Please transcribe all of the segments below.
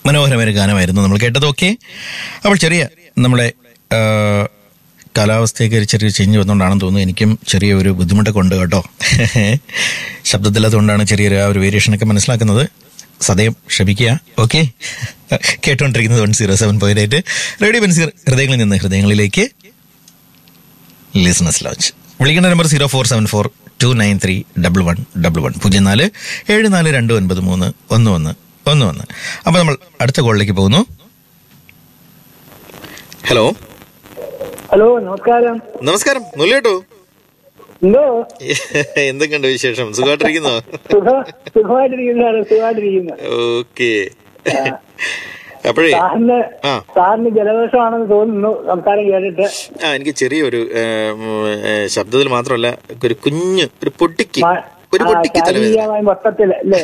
മനോഹരമായ ഒരു ഗാനമായിരുന്നു നമ്മൾ കേട്ടത് ഓക്കെ അപ്പോൾ ചെറിയ നമ്മുടെ ആ, കാലാവസ്ഥയൊക്കെ ഒരു ചെറിയ ചേഞ്ച് വന്നുകൊണ്ടാണെന്ന് തോന്നുന്നു എനിക്കും ചെറിയ ഒരു ബുദ്ധിമുട്ടൊക്കെ ഉണ്ട് കേട്ടോ ശബ്ദത്തിൽ അതുകൊണ്ടാണ് ചെറിയൊരു ആ ഒരു വേരിയേഷനൊക്കെ മനസ്സിലാക്കുന്നത് സദയം ക്ഷമിക്കുക ഓക്കെ കേട്ടോണ്ടിരിക്കുന്നത് one zero seven point eight radio Benziger ഹൃദയങ്ങളിൽ നിന്ന് ഹൃദയങ്ങളിലേക്ക് ലിസണസ് ലോഞ്ച് വിളിക്കേണ്ട number zero four seven four two nine three double one double one പൂജ്യം നാല് ഏഴ് നാല് രണ്ട് ഒൻപത് മൂന്ന് ഒന്ന് ഒന്ന് ഒന്ന് ഒന്ന് അപ്പോൾ നമ്മൾ അടുത്ത കോളിലേക്ക് പോകുന്നു ഹലോ ഹലോ നമസ്കാരം നമസ്കാരം മുല്ലേട്ടോ എന്തോ എന്തൊക്കെയുണ്ട് വിശേഷം സുഖമായിട്ടിരിക്കുന്നോ സുഖ സുഖമായിട്ടിരിക്കുന്നതാണ് സുഖമായിട്ടിരിക്കുന്നത് ഓക്കെ അപ്പോഴേ സാറിന് ആ. സാറിന് ജലദോഷമാണെന്ന് തോന്നുന്നു സംസാരം കേട്ടിട്ട് ആ എനിക്ക് ചെറിയൊരു ഏ, ഉം, ഏ, ശബ്ദത്തിൽ മാത്രമല്ല ഒരു കുഞ്ഞ് ഒരു പൊട്ടിക്ക് മ- ഒരു ആ, പൊട്ടിക്ക് തലവേദന ശാരീരികമായി മൊത്തത്തിൽ അല്ലേ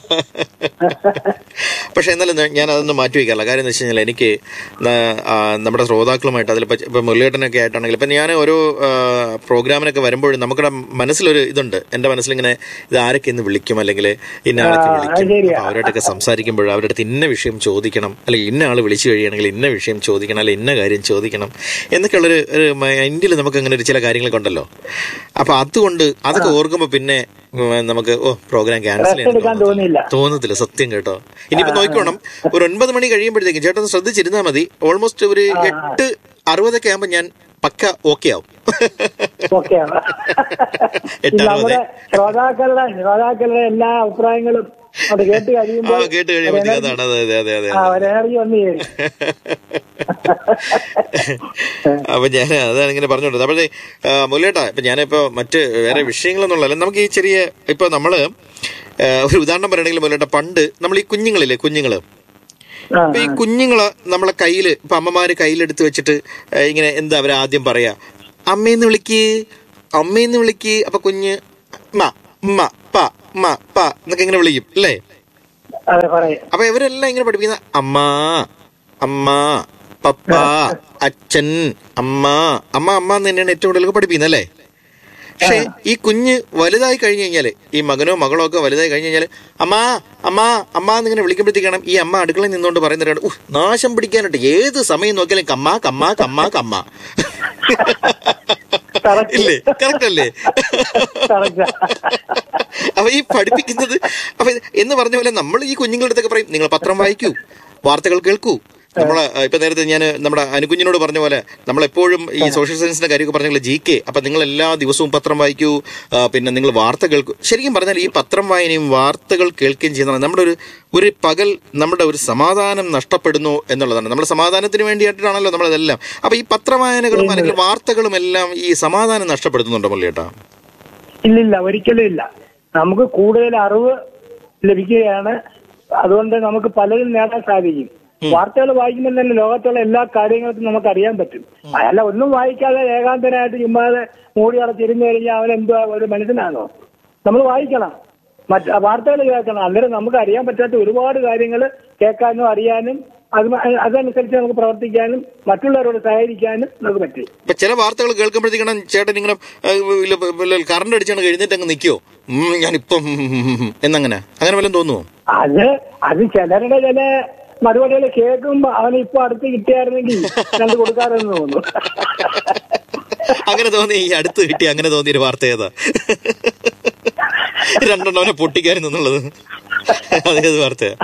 പക്ഷെ എന്നാലും ഞാൻ- ഞാൻ അതൊന്നും മാറ്റി വയ്ക്കാറില്ല കാര്യം എന്ന് വെച്ച് കഴിഞ്ഞാൽ എനിക്ക് ന- ആ, നമ്മുടെ ശ്രോതാക്കളുമായിട്ട് അതിലിപ്പോൾ ഇപ്പം മുരളിയേട്ടനൊക്കെ ആയിട്ടാണെങ്കിൽ ഇപ്പം ഞാൻ ഓരോ ആ, പ്രോഗ്രാമിനൊക്കെ വരുമ്പോഴും നമുക്കിടെ മനസ്സിലൊരു ഇതുണ്ട് എൻ്റെ മനസ്സിലിങ്ങനെ ഇത് ആരൊക്കെ ഇന്ന് വിളിക്കും അല്ലെങ്കിൽ ഇന്ന ആളൊക്കെ ആ, വിളിക്കും അത് ശരിയാ. അപ്പോൾ അവരോടൊക്കെ സംസാരിക്കുമ്പോൾ അവരുടെ അടുത്ത് ഇന്ന വിഷയം ചോദിക്കണം അല്ലെങ്കിൽ ഇന്ന ആൾ വിളിച്ചു കഴിയുകയാണെങ്കിൽ ഇന്ന വിഷയം ചോദിക്കണം അല്ലെങ്കിൽ ഇന്ന കാര്യം ചോദിക്കണം എന്നൊക്കെയുള്ളൊരു ഒരു മൈൻഡിൽ നമുക്ക് അങ്ങനെ ഒരു ചില കാര്യങ്ങളൊക്കെ ഉണ്ടല്ലോ അപ്പൊ അതുകൊണ്ട് അതൊക്കെ ഓർക്കുമ്പോൾ പിന്നെ ഉം, നമുക്ക് ഓ പ്രോഗ്രാം ക്യാൻസൽ Rest എടുക്കാൻ തോന്നിയില്ല. തോന്നത്തില്ല സത്യം കേട്ടോ ഇനിയിപ്പോ നോക്കിക്കോണം ഒരു ഒൻപത് മണി കഴിയുമ്പോഴത്തേക്കും ചേട്ടൻ ശ്രദ്ധിച്ചിരുന്നാൽ മതി ഓൾമോസ്റ്റ് ഒരു എട്ട് അറുപതൊക്കെ ആകുമ്പോൾ ഞാൻ പക്ക ഓക്കെ ആവും ഓക്കെ എട്ടാമത്. നമ്മുടെ ശ്രോതാക്കളുടെ ശ്രോതാക്കളുടെ എല്ലാ അഭിപ്രായങ്ങളും അത് കേട്ട് ആ കഴിയുമ്പോൾ കേട്ട് കഴിയുമ്പോഴത്തേക്കും അതാണ് അതെ അതെ അതെ അതെ ആ ഒരു എനർജി വന്നു ചേരും അപ്പൊ ഞാൻ അതാണ് ഇങ്ങനെ പറഞ്ഞോണ്ടത് അപ്പോഴേ മുല്ലേട്ടാ ഇപ്പൊ ഞാനിപ്പോ മറ്റ് വേറെ വിഷയങ്ങളൊന്നുമല്ല നമുക്ക് ഈ ചെറിയ ഇപ്പൊ നമ്മള് ആ, ഒരു ഉദാഹരണം പറയണമെങ്കിൽ മുല്ലേട്ട പണ്ട് നമ്മൾ ഈ കുഞ്ഞുങ്ങളില്ലേ കുഞ്ഞുങ്ങള് ആ, അപ്പൊ ഈ കുഞ്ഞുങ്ങള് നമ്മളെ കയ്യില് ഇപ്പൊ അമ്മമാര് കയ്യിലെടുത്ത് വെച്ചിട്ട് ആ, ഇങ്ങനെ എന്താ അവര് ആദ്യം പറയാ അമ്മയെന്ന് വിളിക്ക് അമ്മയെന്ന് വിളിക്ക് അപ്പൊ കുഞ്ഞ് മ ഉമ്മ പ മ പ എന്നൊക്കെ ഇങ്ങനെ വിളിക്കും അല്ലേ അതെ പറയും അപ്പൊ ഇവരെല്ലാം ഇങ്ങനെ പഠിപ്പിക്കുന്ന അമ്മ അമ്മ പപ്പ അച്ഛൻ അമ്മ അമ്മ അമ്മ എന്ന് തന്നെയാണ് ഏറ്റവും കൂടുതൽ പഠിപ്പിക്കുന്നത് അല്ലേ പക്ഷെ ഈ കുഞ്ഞ് വലുതായി കഴിഞ്ഞു കഴിഞ്ഞാല് ഈ മകനോ മകളോ ഒക്കെ വലുതായി കഴിഞ്ഞു കഴിഞ്ഞാല് അമ്മ അമ്മ അമ്മ എന്നിങ്ങനെ വിളിക്കുമ്പോഴത്തേക്കാണ് ഈ അമ്മ അടുക്കളയിൽ നിന്നുകൊണ്ട് പറയുന്നവരാണ് ഉഹ് നാശം പിടിക്കാനായിട്ട് ഏത് സമയം നോക്കിയാലും കമ്മ കമ്മ കമ്മ കമ്മ Correct. ഇല്ലേ കറക്റ്റ് അല്ലേ Correct. അപ്പൊ ഈ പഠിപ്പിക്കുന്നത് അപ്പൊ ഇത് എന്ന് പറഞ്ഞ പോലെ നമ്മൾ ഈ കുഞ്ഞുങ്ങളുടെ അടുത്തൊക്കെ പറയും നിങ്ങൾ പത്രം വായിക്കൂ വാർത്തകൾ കേൾക്കൂ നമ്മള് ഇപ്പൊ നേരത്തെ ഞാൻ നമ്മുടെ അനുകുഞ്ഞിനോട് പറഞ്ഞ പോലെ നമ്മൾ എപ്പോഴും ഈ സോഷ്യൽ സയൻസിന്റെ കാര്യമൊക്കെ പറഞ്ഞ പോലെ ജി കെ അപ്പൊ നിങ്ങൾ എല്ലാ ദിവസവും പത്രം വായിക്കൂ ആ, പിന്നെ നിങ്ങൾ വാർത്ത കേൾക്കൂ ശരിക്കും പറഞ്ഞാൽ ഈ പത്രം വായനയും വാർത്തകൾ കേൾക്കുകയും ചെയ്യുന്നതാണ് നമ്മുടെ ഒരു ഒരു പകൽ നമ്മുടെ ഒരു സമാധാനം നഷ്ടപ്പെടുന്നു എന്നുള്ളതാണ് നമ്മുടെ സമാധാനത്തിന് വേണ്ടിയിട്ടാണല്ലോ നമ്മളതെല്ലാം അപ്പൊ ഈ പത്രവായനകളും അല്ലെങ്കിൽ വാർത്തകളും എല്ലാം ഈ സമാധാനം നഷ്ടപ്പെടുത്തുന്നുണ്ടോ മുള്ളിയേട്ടാ ഇല്ലില്ല ഒരിക്കലും ഇല്ല നമുക്ക് കൂടുതൽ അറിവ് ലഭിക്കുകയാണ് അതുകൊണ്ട് നമുക്ക് പലതും നേടാൻ സാധിക്കും വാർത്തകൾ വായിക്കുമ്പോൾ തന്നെ ലോകത്തുള്ള എല്ലാ കാര്യങ്ങൾക്കും നമുക്ക് അറിയാൻ പറ്റും അല്ല ഒന്നും വായിക്കാതെ ഏകാന്തനായിട്ട് ചുമ്മാതെ മൂടി അടച്ചിരുന്നു കഴിഞ്ഞാൽ അവൻ എന്തുവാ ഒരു മനുഷ്യനാണോ നമ്മൾ വായിക്കണം മറ്റ് വാർത്തകൾ കേൾക്കണം അന്നേരം നമുക്ക് അറിയാൻ പറ്റാത്ത ഒരുപാട് കാര്യങ്ങൾ കേൾക്കാനും അറിയാനും അത് അതനുസരിച്ച് നമുക്ക് പ്രവർത്തിക്കാനും മറ്റുള്ളവരോട് സഹകരിക്കാനും നമുക്ക് പറ്റും ഇപ്പൊ ചില വാർത്തകൾ കേൾക്കുമ്പോഴത്തേക്കാണ് ചേട്ടൻ ഇങ്ങനെ കറണ്ട് അടിച്ചാണ് എഴുന്നേറ്റ് അങ്ങ് നിൽക്കോ ഞാനിപ്പം എന്നങ്ങനെ അങ്ങനെ വല്ലതും തോന്നുവോ അത് അത് ചിലരുടെ ചില മറുപടികൾ കേൾക്കുമ്പോ അവന് ഇപ്പൊ അടുത്ത് കിട്ടിയായിരുന്നെങ്കിൽ കണ്ടു കൊടുക്കാറെന്ന് തോന്നുന്നു അങ്ങനെ തോന്നി ഈ അടുത്ത് കിട്ടി അങ്ങനെ തോന്നിയ ഒരു വാർത്ത ഏതാ രണ്ടെണ്ണം അവനെ പൊട്ടിക്കാരും എന്നുള്ളത് അതേത് വാർത്തയാ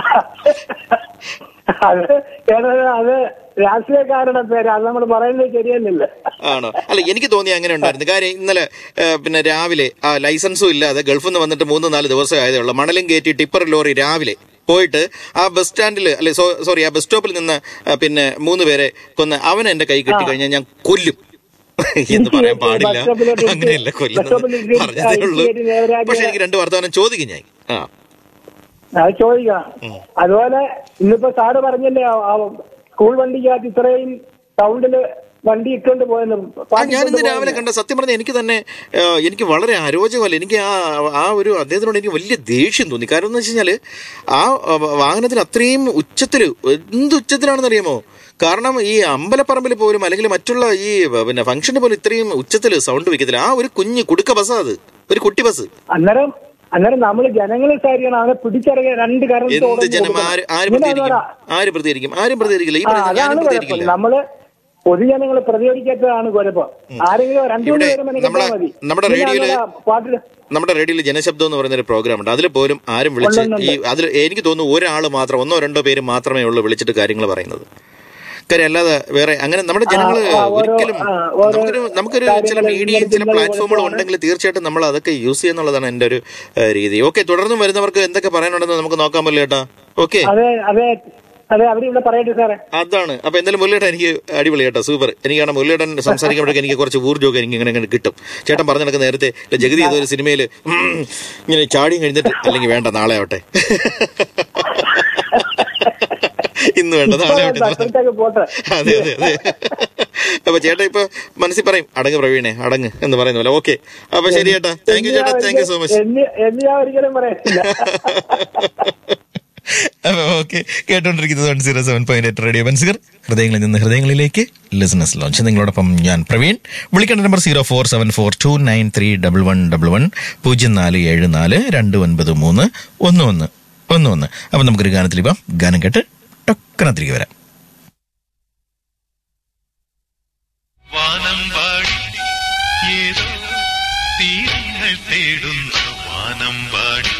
അത് ഏതായാലും അത് രാഷ്ട്രീയക്കാരുടെ പേര് അത് നമ്മൾ പറയുന്നത് ശരിയല്ലല്ലോ ആണോ അല്ല എനിക്ക് തോന്നി അങ്ങനെ ഉണ്ടായിരുന്നു കാര്യം ഇന്നലെ ആ, പിന്നെ രാവിലെ ആ ലൈസൻസും ഇല്ലാതെ ഗൾഫിൽ നിന്ന് വന്നിട്ട് മൂന്ന് നാല് ദിവസം ആയതേ ഉള്ളൂ മണലും കയറ്റി ടിപ്പർ ലോറി രാവിലെ പോയിട്ട് ആ ബസ് സ്റ്റാൻഡിൽ അല്ലെ സോറി ആ ബസ് സ്റ്റോപ്പിൽ നിന്ന് ആ, പിന്നെ മൂന്ന് പേരെ കൊന്ന് അവൻ എന്റെ കൈ കിട്ടി കഴിഞ്ഞാൽ ഞാൻ കൊല്ലും എന്ന് പറയാൻ പാടില്ല ബസ് സ്റ്റോപ്പിലോട്ട് ഇട്ട് അങ്ങനെയല്ല ബസ് കൊല്ലുന്നത് സ്റ്റോപ്പിൽ ഇട്ട് പറഞ്ഞതേ ഉള്ളൂ ഇട്ട് നേരാക്കി പക്ഷെ എനിക്ക് രണ്ട് വർത്തമാനം ചോദിക്കും ഞാൻ ആ അത് ചോദിക്കണം അതുപോലെ ഇന്നിപ്പോ സാറ് പറഞ്ഞല്ലേ ആ- ആ സ്കൂൾ വണ്ടിക്കകത്ത് ഇത്രയും സൗണ്ടില് വണ്ടി ഇട്ടുകൊണ്ട് പോയെന്ന് ആ ഞാൻ ഇന്ന് രാവിലെ കണ്ട സത്യം പറഞ്ഞ എനിക്ക് തന്നെ ആ, എനിക്ക് വളരെ അരോചകമല്ല എനിക്ക് ആ ആ ഒരു അദ്ദേഹത്തിനോട് എനിക്ക് വലിയ ദേഷ്യം തോന്നി കാരണം എന്ന് വെച്ച് കഴിഞ്ഞാൽ ആ ആ, വാഹനത്തിൽ അത്രയും ഉച്ചത്തിൽ എന്ത് ഉച്ചത്തിലാണെന്ന് അറിയാമോ കാരണം ഈ അമ്പലപ്പറമ്പിൽ പോലും അല്ലെങ്കിൽ മറ്റുള്ള ഈ പിന്നെ ഫംഗ്ഷന് പോലും ഇത്രയും ഉച്ചത്തിൽ സൗണ്ട് വെക്കത്തില്ല ആ ഒരു കുഞ്ഞ് കുടുക്ക ബസ്സാ അത് ഒരു കുട്ടി ബസ് അന്നേരം അന്നേരം നമ്മൾ ജനങ്ങളെ സാരിയാണ് അവനെ പിടിച്ചിറങ്ങിയ രണ്ട് കാരണം എന്ത് ജനം ആര് ആര് പ്രതികരിക്കും ആര് പ്രതികരിക്കും ആരും പ്രതികരിക്കില്ല ഈ പറയുന്നത് അതാണ് ഞാനും കുഴപ്പം പ്രതികരിക്കില്ല നമ്മള് പൊതുജനങ്ങൾ പ്രതികരിക്കാത്തതാണ് കുഴപ്പം ആരെങ്കിലും രണ്ടു മൂന്ന് ഇവിടെ പേര് മെനക്കെട്ടാ നമ്മളെ- മതി നമ്മുടെ പിന്നെ റേഡിയോയില് അവരുടെ പാട്ടില് നമ്മുടെ റേഡിയോയിൽ ജനശബ്ദം എന്ന് പറയുന്ന ഒരു പ്രോഗ്രാം ഉണ്ട് അതിൽ പോലും ആരും വിളിച്ച് ഈ അതിൽ എനിക്ക് തോന്നുന്നു ഒരാൾ മാത്രം ഒന്നോ രണ്ടോ പേര് മാത്രമേ ഉള്ളൂ വിളിച്ചിട്ട് കാര്യങ്ങൾ പറയുന്നത് കാര്യം അല്ലാതെ വേറെ അങ്ങനെ നമ്മുടെ ജനങ്ങൾ ആ, ഓരോ- ഒരിക്കലും ആ, ഓരോ നമുക്കൊരു നമുക്കൊരു ചില കാര്യങ്ങള് മീഡിയയും ചില ഇങ്ങനെ പ്ലാറ്റ്ഫോമുകളും പോലെയാണ്. ഉണ്ടെങ്കിൽ തീർച്ചയായിട്ടും നമ്മൾ അതൊക്കെ യൂസ് ചെയ്യുന്നുള്ളതാണ് എൻ്റെ ഒരു ഏഹ്, രീതി ഓക്കെ തുടർന്നും വരുന്നവർക്ക് എന്തൊക്കെ പറയാനുണ്ടെന്ന് നമുക്ക് നോക്കാൻ പറ്റില്ല ചേട്ടാ ഓക്കെ അതെ അതെ അതെ അവരിവിടെ പറയട്ടെ സാറേ അതാണ് അപ്പൊ എന്തായാലും മുരളിയേട്ടൻ എനിക്ക് അടിപൊളി കേട്ടോ സൂപ്പർ എനിക്കാണ് മുരളിയേട്ടൻ സംസാരിക്കുമ്പോഴേക്കും എനിക്ക് കുറച്ച് ഊർജ്ജമൊക്കെ എനിക്ക് ഇങ്ങനെ ഇങ്ങനെ കിട്ടും ചേട്ടൻ പറഞ്ഞ കണക്ക് നേരത്തെ ഇല്ല, ജഗതി ഏതോ ഒരു സിനിമയിൽ ഇങ്ങനെ ചാടി കഴിഞ്ഞിട്ട് അല്ലെങ്കിൽ വേണ്ട നാളെ ആവട്ടെ ഇന്ന് വേണ്ട നാളെ ആവട്ടെ അപ്പുറത്തേക്ക് പോട്ടെ അതെ അതെ അതെ അപ്പൊ ചേട്ടാ ഇപ്പൊ മനസ്സിൽ പറയും അടങ്ങ് പ്രവീണേ അടങ്ങ് എന്ന് പറയുന്ന പോലെ ഓക്കെ അപ്പൊ ശരി ചേട്ടാ താങ്ക് യു ചേട്ടാ താങ്ക് യു സോ മച്ച് എന്ന് എന്ന് ഞാൻ ഒരിക്കലും പറയത്തില്ല അപ്പൊ ഓക്കെ കേട്ടോണ്ടിരിക്കുന്നത് one zero seven point eight radio Benziger ഹൃദയങ്ങളിൽ നിന്ന് ഹൃദയങ്ങളിലേക്ക് ലിസണസ് ലോഞ്ച് നിങ്ങളോടൊപ്പം ഞാൻ പ്രവീൺ വിളിക്കേണ്ട number zero four seven four two nine three double one double one പൂജ്യം നാല് ഏഴ് നാല് രണ്ട് ഒൻപത് മൂന്ന് ഒന്ന് ഒന്ന് ഒന്ന് ഒന്ന് അപ്പൊ നമുക്കൊരു ഗാനത്തിൽ ഇപ്പം ഗാനം കേട്ട് ടൊക്കന തിരികെ വരാം വാനം പാടി ഏതോ തീരങ്ങൾ തേടുന്ന വാനം പാടി